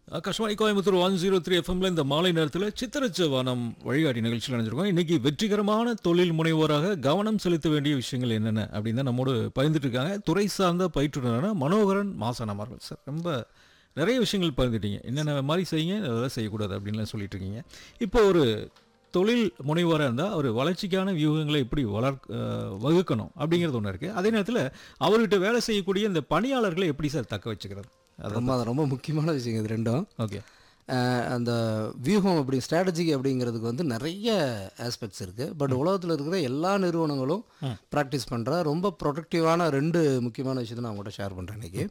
Akashvani Coimbatore one zero three எஃப்எம்ல இந்த மாலை நேரத்தில் சித்திரச்சவானம் வழிகாட்டி நிகழ்ச்சியில் நினைச்சிருக்கோம் இன்னைக்கு வெற்றிகரமான தொழில் முனைவோராக கவனம் செலுத்த வேண்டிய விஷயங்கள் என்னென்ன அப்படின்னு தான் நம்மோடு பகிர்ந்துட்டு இருக்காங்க துறை சார்ந்த பயிற்றுனரான மனோகரன் மாசன் அவர்கள் சார் ரொம்ப நிறைய விஷயங்கள் பகிர்ந்துட்டீங்க என்னென்ன மாதிரி செய்யுங்க அதெல்லாம் செய்யக்கூடாது அப்படின்லாம் சொல்லிட்டு இருக்கீங்க இப்போ ஒரு தொழில் முனைவோராக இருந்தால் அவர் வளர்ச்சிக்கான வியூகங்களை எப்படி வளர் அஹ், வகுக்கணும் அப்படிங்கிறது ஒன்று இருக்குது அதே நேரத்தில் அவர்கிட்ட வேலை செய்யக்கூடிய இந்த பணியாளர்களை எப்படி சார் தக்க வச்சுக்கிறது அது ரொம்ப அது ரொம்ப முக்கியமான விஷயம் இது ரெண்டும் ஓகே அஹ் அந்த வியூகம் அப்படி ஸ்ட்ராட்டஜி அப்படிங்கிறதுக்கு வந்து நிறைய ஆஸ்பெக்ட்ஸ் இருக்குது பட் உலகத்தில் இருக்கிற எல்லா நிறுவனங்களும் ப்ராக்டிஸ் பண்ணுற ரொம்ப ப்ரொடக்டிவான ரெண்டு முக்கியமான விஷயத்தை நான் உங்கள்கிட்ட ஷேர் பண்ணுறேன் இன்னைக்கு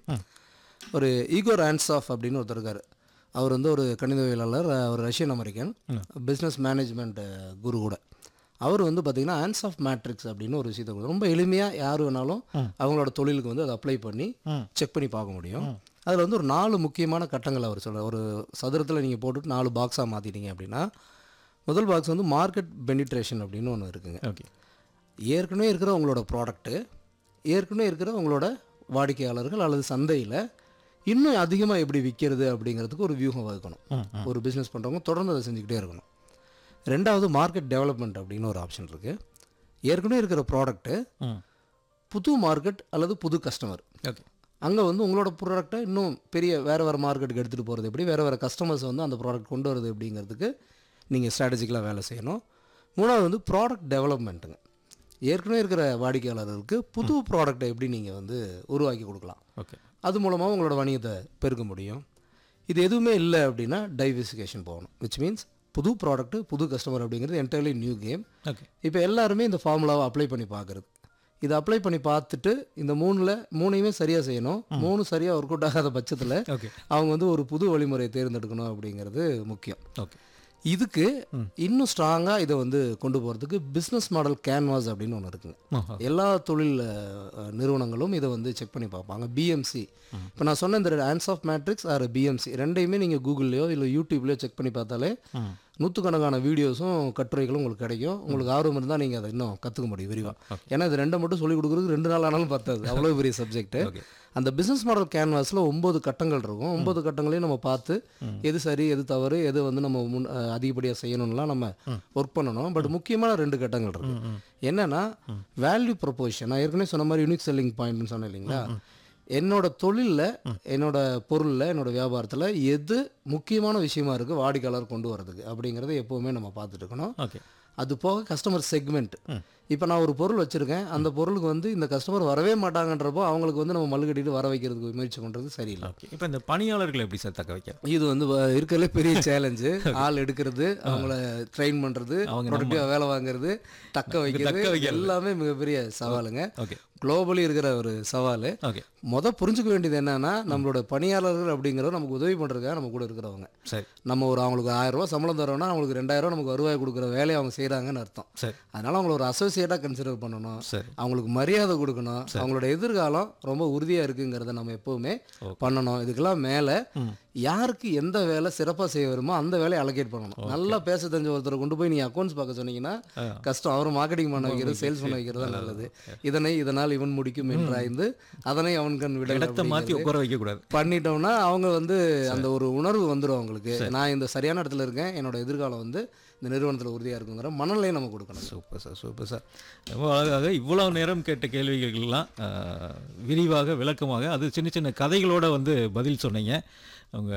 ஒரு ஈகோர் ஆன்சாஃப் அப்படின்னு ஒருத்தர் இருக்கார் அவர் வந்து ஒரு கணிதவியலாளர் அவர் Russian American business management guru கூட அவர் வந்து பார்த்திங்கன்னா ஆன்ஸ் ஆஃப் மேட்ரிக்ஸ் அப்படின்னு ஒரு விஷயத்தை கொடுத்தாரு. ரொம்ப எளிமையாக யார் வேணாலும் அவங்களோட தொழிலுக்கு வந்து அதை அப்ளை பண்ணி செக் பண்ணி பார்க்க முடியும் அதில் வந்து ஒரு நாலு முக்கியமான கட்டங்கள் அவர் சொல்கிறார் ஒரு சதுரத்தில் நீங்கள் போட்டுட்டு நாலு பாக்ஸாக மாற்றிட்டீங்க அப்படின்னா முதல் பாக்ஸ் வந்து மார்க்கெட் பெனிட்ரேஷன் அப்படின்னு ஒன்று இருக்குங்க ஓகே ஏற்கனவே இருக்கிற உங்களோட ப்ராடக்ட்டு ஏற்கனவே இருக்கிற உங்களோட வாடிக்கையாளர்கள் அல்லது சந்தையில் இன்னும் அதிகமாக எப்படி விற்கிறது அப்படிங்கிறதுக்கு ஒரு வியூகம் வகுக்கணும் ஒரு பிஸ்னஸ் பண்ணுறவங்க தொடர்ந்து அதை செஞ்சுக்கிட்டே இருக்கணும் ரெண்டாவது மார்க்கெட் டெவலப்மெண்ட் அப்படின்னு ஒரு ஆப்ஷன் இருக்குது ஏற்கனவே இருக்கிற ப்ராடக்ட்டு ம் புது மார்க்கெட் அல்லது புது கஸ்டமர் ஓகே அங்கே வந்து உங்களோட ப்ராடக்ட்டை இன்னும் பெரிய வேறு வேறு மார்க்கெட்டுக்கு எடுத்துகிட்டு போகிறது எப்படி வேறு வேறு கஸ்டமர்ஸ் வந்து அந்த ப்ராடக்ட் கொண்டு வரது எப்படிங்கிறதுக்கு நீங்கள் ஸ்ட்ராட்டஜிக்கலாக வேலை செய்யணும் மூணாவது வந்து ப்ராடக்ட் டெவலப்மெண்ட்டுங்க ஏற்கனவே இருக்கிற வாடிக்கையாளர்களுக்கு புது ப்ராடக்ட்டை எப்படி நீங்கள் வந்து உருவாக்கி கொடுக்கலாம் ஓகே அது மூலமாக உங்களோட வணிகத்தை பெருக்க முடியும் இது எதுவுமே இல்லை அப்படின்னா டைவர்சிஃபிகேஷன் போகணும் விச் மீன்ஸ் புது ப்ராடக்ட்டு புது கஸ்டமர் அப்படிங்கிறது என்டையர்லி நியூ கேம் ஓகே இப்போ எல்லாருமே இந்த ஃபார்முலாவை அப்ளை பண்ணி பார்க்குறது இதை அப்ளை பண்ணி பார்த்துட்டு இந்த மூணில் மூணையுமே சரியாக செய்யணும் மூணு சரியாக ஒர்க் அவுட் ஆகாத பட்சத்தில் ஓகே அவங்க வந்து ஒரு புது வழிமுறையை தேர்ந்தெடுக்கணும் அப்படிங்கிறது முக்கியம் ஓகே இதுக்கு இன்னும் ஸ்ட்ராங்காக இதை வந்து கொண்டு போகிறதுக்கு பிஸ்னஸ் மாடல் கேன்வாஸ் அப்படின்னு ஒன்று இருக்குங்க ஆஹா. எல்லா தொழில் அஹ், நிறுவனங்களும் இதை வந்து செக் பண்ணி பார்ப்பாங்க பிஎம்சி இப்போ நான் சொன்ன இந்த Ansoff matrix or BMC ரெண்டையுமே நீங்கள் கூகுள்லையோ இல்லை யூடியூப்லையோ செக் பண்ணி பார்த்தாலே நூற்றுக்கணக்கான வீடியோஸும் கட்டுரைகளும் உங்களுக்கு கிடைக்கும் உங்களுக்கு ஆர்வம் இருந்தால் நீங்கள் அதை இன்னும் கற்றுக்க முடியும் விரிவாக ஏன்னா இது ரெண்டை மட்டும் சொல்லிக் கொடுக்குறதுக்கு ரெண்டு நாள் ஆனாலும் பத்தாது அவ்வளோ பெரிய சப்ஜெக்ட்டு Okay. அந்த பிஸ்னஸ் மாடல் கேன்வாஸில் ஒம்பது கட்டங்கள் இருக்கும் ஒம்பது கட்டங்களையும் நம்ம பார்த்து எது சரி எது தவறு எது வந்து நம்ம முன் அஹ், அதிகப்படியாக செய்யணும்லாம் நம்ம ஒர்க் பண்ணணும் பட் முக்கியமான ரெண்டு கட்டங்கள் இருக்கு என்னன்னா வேல்யூ ப்ரொபோஷன் நான் ஏற்கனவே சொன்ன மாதிரி யூனிக் செல்லிங் பாயிண்ட்னு சொன்னேன் இல்லைங்களா என்னோட தொழிலில் என்னோட பொருளில் என்னோட வியாபாரத்தில் எது முக்கியமான விஷயமா இருக்குது வாடிக்கையாளர் கொண்டு வரதுக்கு அப்படிங்கிறத எப்போவுமே நம்ம பார்த்துட்டு இருக்கணும் ஓகே அது போக கஸ்டமர் செக்மெண்ட் இப்போ நான் ஒரு பொருள் வச்சுருக்கேன் அந்த பொருளுக்கு வந்து இந்த கஸ்டமர் வரவே மாட்டாங்கன்றப்போ அவங்களுக்கு வந்து நம்ம மல்லு கட்டிட்டு வர வைக்கிறதுக்கு முயற்சி பண்ணுறது சரியில்லை ஓகே இப்போ இந்த பணியாளர்களை எப்படி சார் தக்க வைக்க இது வந்து வ- இருக்கிறதுலே பெரிய சேலஞ்சு ஆள் எடுக்கிறது அவங்கள ட்ரெயின் பண்ணுறது அவங்க ப்ரொடக்டிவாக வேலை வாங்குறது தக்க வைக்கிறது தக்க வைக்கிறது. எல்லாமே மிகப்பெரிய சவாலுங்க ஓகே குளோபலி இருக்கிற ஒரு சவால் ஓகே முத புரிஞ்சுக்க வேண்டியது என்னன்னா நம்மளோட பணியாளர்கள் அப்படிங்கிறத நமக்கு உதவி பண்ணுறதுக்காக நம்ம கூட இருக்கிறவங்க சரி நம்ம ஒரு அவங்களுக்கு ஆயிரம் ரூபாய் சம்பளம் தரோம்னா அவங்களுக்கு ரெண்டாயிரம் ரூபாய் நமக்கு வருவாய் கொடுக்குற வேலையை அவங்க செய்கிறாங்கன்னு அர்த்தம் சரி அதனால அவங்கள ஒரு அசோசியேட்டாக கன்சிடர் பண்ணணும் சரி அவங்களுக்கு மரியாதை கொடுக்கணும் அவங்களோட எதிர்காலம் ரொம்ப உறுதியாக இருக்குங்கிறத நம்ம எப்போவுமே பண்ணணும் இதுக்கெல்லாம் மேலே யாருக்கு எந்த வேலை சிறப்பாக செய்ய வருமோ அந்த வேலையை அலோகேட் பண்ணணும் நல்லா பேச தெரிஞ்ச ஒருத்தரை கொண்டு போய் நீ அக்கௌண்ட்ஸ் பார்க்க சொன்னீங்கன்னா கஷ்டம் அவர் மார்க்கெட்டிங் பண்ண வைக்கிறது சேல்ஸ் பண்ண வைக்கிறது தான் நல்லது இதனை இதனால் இவன் முடிக்கும் என்றாய்ந்து அதனை அவன் கண் விட இடத்த மாற்றி உட்கார வைக்கக்கூடாது பண்ணிட்டோம்னா அவங்க வந்து அந்த ஒரு உணர்வு வந்துடும் அவங்களுக்கு நான் இந்த சரியான இடத்துல இருக்கேன் என்னோட எதிர்காலம் வந்து இந்த நிறுவனத்தில் உறுதியாக இருக்குங்கிற மனநிலையை நம்ம கொடுக்கணும் சூப்பர் சார் சூப்பர் சார் ரொம்ப அழகாக இவ்வளவு நேரம் கேட்ட கேள்விகளுக்கெல்லாம் ஆஹ், விரிவாக விளக்கமாக அது சின்ன சின்ன கதைகளோட வந்து பதில் சொன்னீங்க உங்க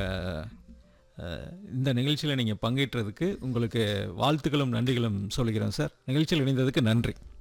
ஆஹ், இந்த நிகழ்ச்சியில் நீங்கள் பங்கேற்றதுக்கு உங்களுக்கு வாழ்த்துக்களும் நன்றிகளும் சொல்கிறேன் சார் நிகழ்ச்சியில் இணைந்ததுக்கு நன்றி